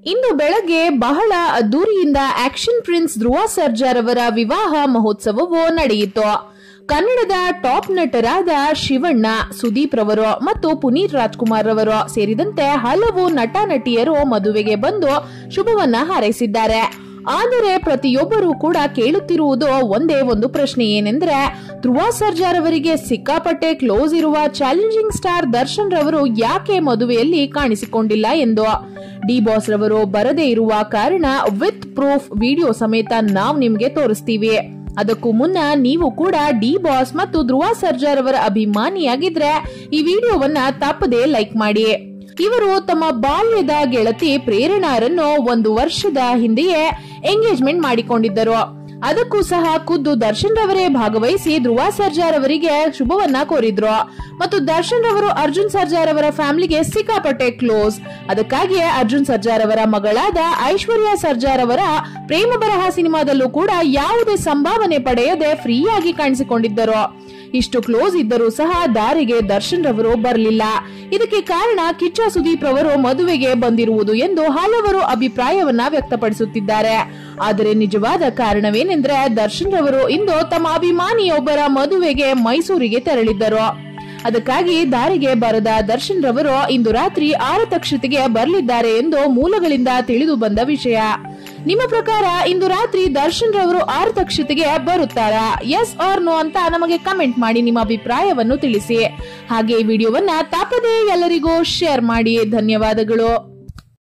ಇಂದು ಬೆಳಗ್ಗೆ ಬಹಳ ಅದ್ದೂರಿಯಿಂದ action prince ಧ್ರುವ ಸರ್ಜಾರ್ ಅವರ ವಿವಾಹ ಮಹೋತ್ಸವವು ನಡೆಯಿತು ಕನ್ನಡದ ಟಾಪ್ ನಟರಾದ ಶಿವಣ್ಣ ಸುದೀಪ್ ರವರು ಮತ್ತು ಪುನೀತ್ ರಾಜ್ಕುಮಾರ್ ರವರು ಸೇರಿದಂತೆ ಹಲವು ನಟ ನಟಿಯರು ಮದುವೆಗೆ ಬಂದು ಶುಭವನ್ನ ಹಾರೈಸಿದ್ದಾರೆ ಆದರೆ ಪ್ರತಿಯೊಬ್ಬರೂ ಕೂಡ ಕೇಳುತ್ತಿರುವುದು ಒಂದೇ ಒಂದು ಪ್ರಶ್ನೆ ಏನೆಂದ್ರೆ ಧ್ರುವ ಸರ್ಜಾರ್ ಅವರಿಗೆ ಸಿಕ್ಕಾಪಟ್ಟೆ ಕ್ಲೋಸ್ ಇರುವ ಚಾಲೆಂಜಿಂಗ್ ಸ್ಟಾರ್ ದರ್ಶನ್ ರವರು ಯಾಕೆ ಮದುವೆಯಲ್ಲಿ ಕಾಣಿಸಿಕೊಂಡಿಲ್ಲ ಎಂದು ಡಿ ಬಾಸ್ ರವರು ಬರದೇ ಇರುವ ಕಾರಣ ವಿತ್ ಪ್ರೂಫ್ ವಿಡಿಯೋ ಸಮೇತ ನಾವು ನಿಮ್ಗೆ ತೋರಿಸ್ತೀವಿ ಅದಕ್ಕೂ ಮುನ್ನ ನೀವು ಕೂಡ ಡಿ ಬಾಸ್ ಮತ್ತು ಧ್ರುವ ಸರ್ಜಾರ್ ಅವರ ಅಭಿಮಾನಿಯಾಗಿದ್ರೆ ಈ ವಿಡಿಯೋವನ್ನ ತಪ್ಪದೆ ಲೈಕ್ ಮಾಡಿ ಇವರು ತಮ್ಮ ಬಾಲ್ಯದ ಗೆಳತಿ ಪ್ರೇರಣಾರನ್ನು ಒಂದು ವರ್ಷದ ಹಿಂದೆಯೇ ಎಂಗೇಜ್ಮೆಂಟ್ ಮಾಡಿಕೊಂಡಿದ್ದರು ಅದಕ್ಕೂ ಸಹ ಖುದ್ದು ದರ್ಶನ್ ರವರೇ ಭಾಗವಹಿಸಿ ಧ್ರುವ ಸರ್ಜಾರ್ ಅವರಿಗೆ ಶುಭವನ್ನ ಕೋರಿದ್ರು ಮತ್ತು ದರ್ಶನ್ ರವರು ಅರ್ಜುನ್ ಸರ್ಜಾರ್ ಅವರ ಫ್ಯಾಮಿಲಿಗೆ ಸಿಕ್ಕಾಪಟ್ಟೆ ಕ್ಲೋಸ್ ಅದಕ್ಕಾಗಿಯೇ ಅರ್ಜುನ್ ಸರ್ಜಾರ್ ಅವರ ಮಗಳಾದ ಐಶ್ವರ್ಯ ಸರ್ಜಾರ್ ಅವರ ಪ್ರೇಮ ಬರಹ ಸಿನಿಮಾದಲ್ಲೂ ಕೂಡ ಯಾವುದೇ ಸಂಭಾವನೆ ಪಡೆಯದೆ ಫ್ರೀಯಾಗಿ ಕಾಣಿಸಿಕೊಂಡಿದ್ದರು ಇಷ್ಟು ಕ್ಲೋಸ್ ಇದ್ದರೂ ಸಹ ದಾರಿಗೆ ದರ್ಶನ್ ರವರು ಬರಲಿಲ್ಲ ಇದಕ್ಕೆ ಕಾರಣ ಕಿಚ್ಚ ಸುದೀಪ್ ರವರು ಮದುವೆಗೆ ಬಂದಿರುವುದು ಎಂದು ಹಲವರು ಅಭಿಪ್ರಾಯವನ್ನ ವ್ಯಕ್ತಪಡಿಸುತ್ತಿದ್ದಾರೆ ಆದರೆ ನಿಜವಾದ ಕಾರಣವೇನೆಂದ್ರೆ ದರ್ಶನ್ ರವರು ಇಂದು ತಮ್ಮ ಅಭಿಮಾನಿಯೊಬ್ಬರ ಮದುವೆಗೆ ಮೈಸೂರಿಗೆ ತೆರಳಿದ್ದರು ಅದಕ್ಕಾಗಿ ದಾರಿಗೆ ಬರದ ದರ್ಶನ್ ರವರು ಇಂದು ರಾತ್ರಿ ಆರು ತಕ್ಷತೆಗೆ ಬರಲಿದ್ದಾರೆ ಎಂದು ಮೂಲಗಳಿಂದ ತಿಳಿದು ಬಂದ ವಿಷಯ ನಿಮ್ಮ ಪ್ರಕಾರ ಇಂದು ರಾತ್ರಿ ದರ್ಶನ್ ರವರು ಆರು ತಕ್ಷತೆಗೆ ಬರುತ್ತಾರಾ ಎಸ್ ಆರ್ ನೋ ಅಂತ ನಮಗೆ ಕಮೆಂಟ್ ಮಾಡಿ ನಿಮ್ಮ ಅಭಿಪ್ರಾಯವನ್ನು ತಿಳಿಸಿ ಹಾಗೆ ಈ ವಿಡಿಯೋವನ್ನ ತಪ್ಪದೇ ಎಲ್ಲರಿಗೂ ಶೇರ್ ಮಾಡಿ ಧನ್ಯವಾದಗಳು